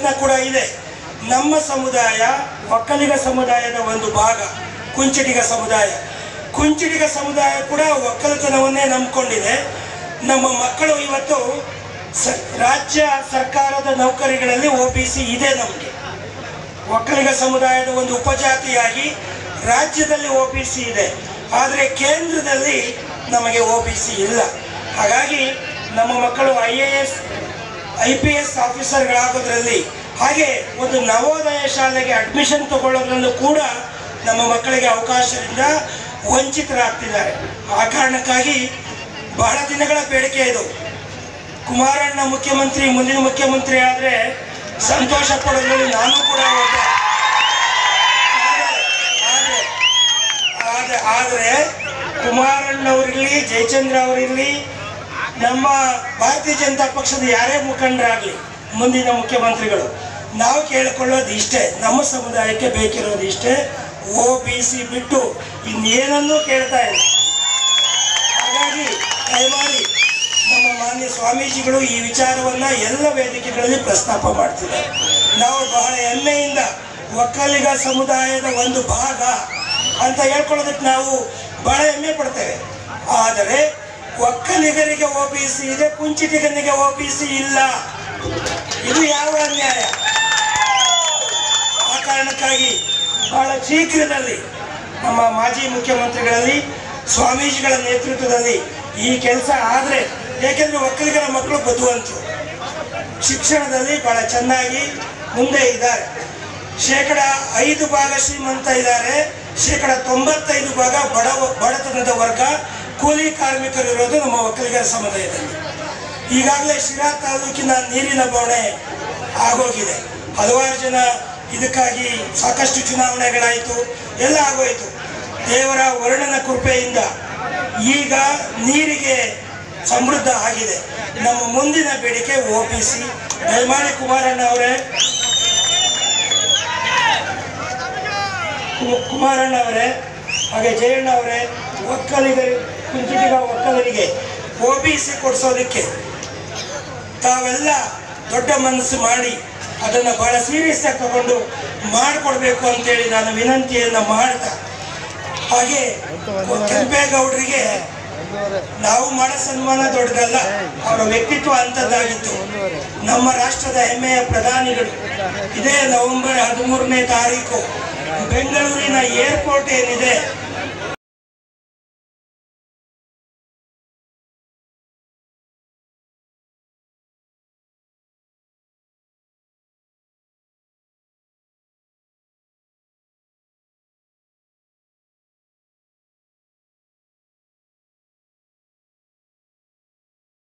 ಪ್ರಯತ್ನ ಕೂಡ ಇದೆ ನಮ್ಮ ಸಮುದಾಯ ಒಕ್ಕಲಿಗ ಸಮುದಾಯದ ಒಂದು ಭಾಗ ಕುಂಚಿಟಿಗ ಸಮುದಾಯ ಕುಂಚಿಟಿಗ ಸಮುದಾಯ ಕೂಡ ಒಕ್ಕಲತನವನ್ನೇ ನಂಬಿಕೊಂಡಿದೆ ನಮ್ಮ ಮಕ್ಕಳು ಇವತ್ತು ಸ ರಾಜ್ಯ ಸರ್ಕಾರದ ನೌಕರಿಗಳಲ್ಲಿ ಒ ಬಿ ಸಿ ಇದೆ ನಮಗೆ ಒಕ್ಕಲಿಗ ಸಮುದಾಯದ ಒಂದು ಉಪಜಾತಿಯಾಗಿ ರಾಜ್ಯದಲ್ಲಿ ಒ ಬಿ ಸಿ ಇದೆ ಆದರೆ ಕೇಂದ್ರದಲ್ಲಿ ನಮಗೆ ಒ ಬಿ ಸಿ ಇಲ್ಲ ಹಾಗಾಗಿ ನಮ್ಮ ಮಕ್ಕಳು I A S I P S ಆಫೀಸರ್ಗಳಾಗೋದ್ರಲ್ಲಿ ಹಾಗೆ ಒಂದು ನವೋದಯ ಶಾಲೆಗೆ ಅಡ್ಮಿಷನ್ ತಗೊಳ್ಳೋದ್ರಲ್ಲೂ ಕೂಡ ನಮ್ಮ ಮಕ್ಕಳಿಗೆ ಅವಕಾಶದಿಂದ ವಂಚಿತರಾಗ್ತಿದ್ದಾರೆ ಆ ಕಾರಣಕ್ಕಾಗಿ ಬಹಳ ದಿನಗಳ ಬೇಡಿಕೆ ಇದು ಕುಮಾರಣ್ಣ ಮುಖ್ಯಮಂತ್ರಿ ಮುಂದಿನ ಮುಖ್ಯಮಂತ್ರಿ ಆದರೆ ಸಂತೋಷ ಪಡೋದ್ರಲ್ಲಿ ನಾನು ಕೂಡ ಒಬ್ಬ ಆದರೆ ಆದರೆ ಆದರೆ ಕುಮಾರಣ್ಣವರಿರಲಿ ಜಯಚಂದ್ರ ಅವರಿರಲಿ ನಮ್ಮ ಭಾರತೀಯ ಜನತಾ ಪಕ್ಷದ ಯಾರೇ ಮುಖಂಡರಾಗಲಿ ಮುಂದಿನ ಮುಖ್ಯಮಂತ್ರಿಗಳು ನಾವು ಕೇಳಿಕೊಳ್ಳೋದು ಇಷ್ಟೇ ನಮ್ಮ ಸಮುದಾಯಕ್ಕೆ ಬೇಕಿರೋದು ಇಷ್ಟೇ ಒ ಬಿ ಸಿ ಬಿಟ್ಟು ಇನ್ನೇನನ್ನೂ ಕೇಳ್ತಾ ಇಲ್ಲ ಹಾಗಾಗಿ ದಯಮಾಡಿ ನಮ್ಮ ಮಾನ್ಯ ಸ್ವಾಮೀಜಿಗಳು ಈ ವಿಚಾರವನ್ನ ಎಲ್ಲ ವೇದಿಕೆಗಳಲ್ಲಿ ಪ್ರಸ್ತಾಪ ಮಾಡ್ತಿದ್ದಾರೆ ನಾವು ಬಹಳ ಹೆಮ್ಮೆಯಿಂದ ಒಕ್ಕಲಿಗ ಸಮುದಾಯದ ಒಂದು ಭಾಗ ಅಂತ ಹೇಳ್ಕೊಳ್ಳೋದಕ್ಕೆ ನಾವು ಬಹಳ ಹೆಮ್ಮೆ ಪಡ್ತೇವೆ ಆದರೆ ಒಕ್ಕಲಿಗರಿಗೆ ಒ ಬಿ ಸಿ ಇದೆ ಕುಂಚಿಟಿಗನಿಗೆ ಒ ಬಿ ಸಿ ಇಲ್ಲ ಇದು ಯಾವ ಅನ್ಯಾಯ ಆ ಕಾರಣಕ್ಕಾಗಿ ಬಹಳ ಶೀಘ್ರದಲ್ಲಿ ನಮ್ಮ ಮಾಜಿ ಮುಖ್ಯಮಂತ್ರಿಗಳಲ್ಲಿ ಸ್ವಾಮೀಜಿಗಳ ನೇತೃತ್ವದಲ್ಲಿ ಈ ಕೆಲಸ ಆದರೆ ಏಕೆಂದರೆ ಒಕ್ಕಲಿಗರ ಮಕ್ಕಳು ಬದುವಂತರು ಶಿಕ್ಷಣದಲ್ಲಿ ಬಹಳ ಚೆನ್ನಾಗಿ ಮುಂದೆ ಇದ್ದಾರೆ ಶೇಕಡ ಐದು ಭಾಗ ಶ್ರೀಮಂತ ಇದ್ದಾರೆ ಶೇಕಡ ತೊಂಬತ್ತೈದು ಭಾಗ ಬಡ ಬಡತನದ ವರ್ಗ ಕೂಲಿ ಕಾರ್ಮಿಕರು ಇರೋದು ನಮ್ಮ ಒಕ್ಕಲಿಗರ ಸಮುದಾಯದಲ್ಲಿ ಈಗಾಗಲೇ ಶಿರಾ ತಾಲೂಕಿನ ನೀರಿನ ಬವಣೆ ಆಗೋಗಿದೆ ಹಲವಾರು ಜನ ಇದಕ್ಕಾಗಿ ಸಾಕಷ್ಟು ಚುನಾವಣೆಗಳಾಯಿತು ಎಲ್ಲ ಆಗೋಯಿತು ದೇವರ ವರ್ಣನ ಕೃಪೆಯಿಂದ ಈಗ ನೀರಿಗೆ ಸಮೃದ್ಧ ಆಗಿದೆ ನಮ್ಮ ಮುಂದಿನ ಬೇಡಿಕೆ ಒ ಬಿ ಸಿ ದಯಮಾಡಿ ಕುಮಾರಣ್ಣ ಅವರೇ ಕು- ಕುಮಾರಣ್ಣ ಅವರೇ ಹಾಗೆ ಜಯಣ್ಣ ಅವರೇ ಒಕ್ಕಲಿಗರಿ ಕುಂಚಿಟಿಗ ಒಕ್ಕಲರಿಗೆ ಒ ಬಿ ಸಿ ಕೊಡಿಸೋದಕ್ಕೆ ತಾವೆಲ್ಲ ದೊಡ್ಡ ಮನಸ್ಸು ಮಾಡಿ ಅದನ್ನು ಬಹಳ ಸೀರಿಯಸ್ ಆಗಿ ತಗೊಂಡು ಮಾಡಿಕೊಡ್ಬೇಕು ಅಂತೇಳಿ ನಾನು ವಿನಂತಿಯನ್ನು ಮಾಡ್ತಾ ಹಾಗೆ ಕೆಂಪೇಗೌಡರಿಗೆ ನಾವು ಮಾಡೋ ಸನ್ಮಾನ ದೊಡ್ಡದಲ್ಲ ಅವರ ವ್ಯಕ್ತಿತ್ವ ಅಂಥದ್ದಾಗಿತ್ತು ನಮ್ಮ ರಾಷ್ಟ್ರದ ಹೆಮ್ಮೆಯ ಪ್ರಧಾನಿಗಳು ಇದೇ ನವೆಂಬರ್ ಹದಿಮೂರನೇ ತಾರೀಕು ಬೆಂಗಳೂರಿನ ಏರ್ಪೋರ್ಟ್ ಏನಿದೆ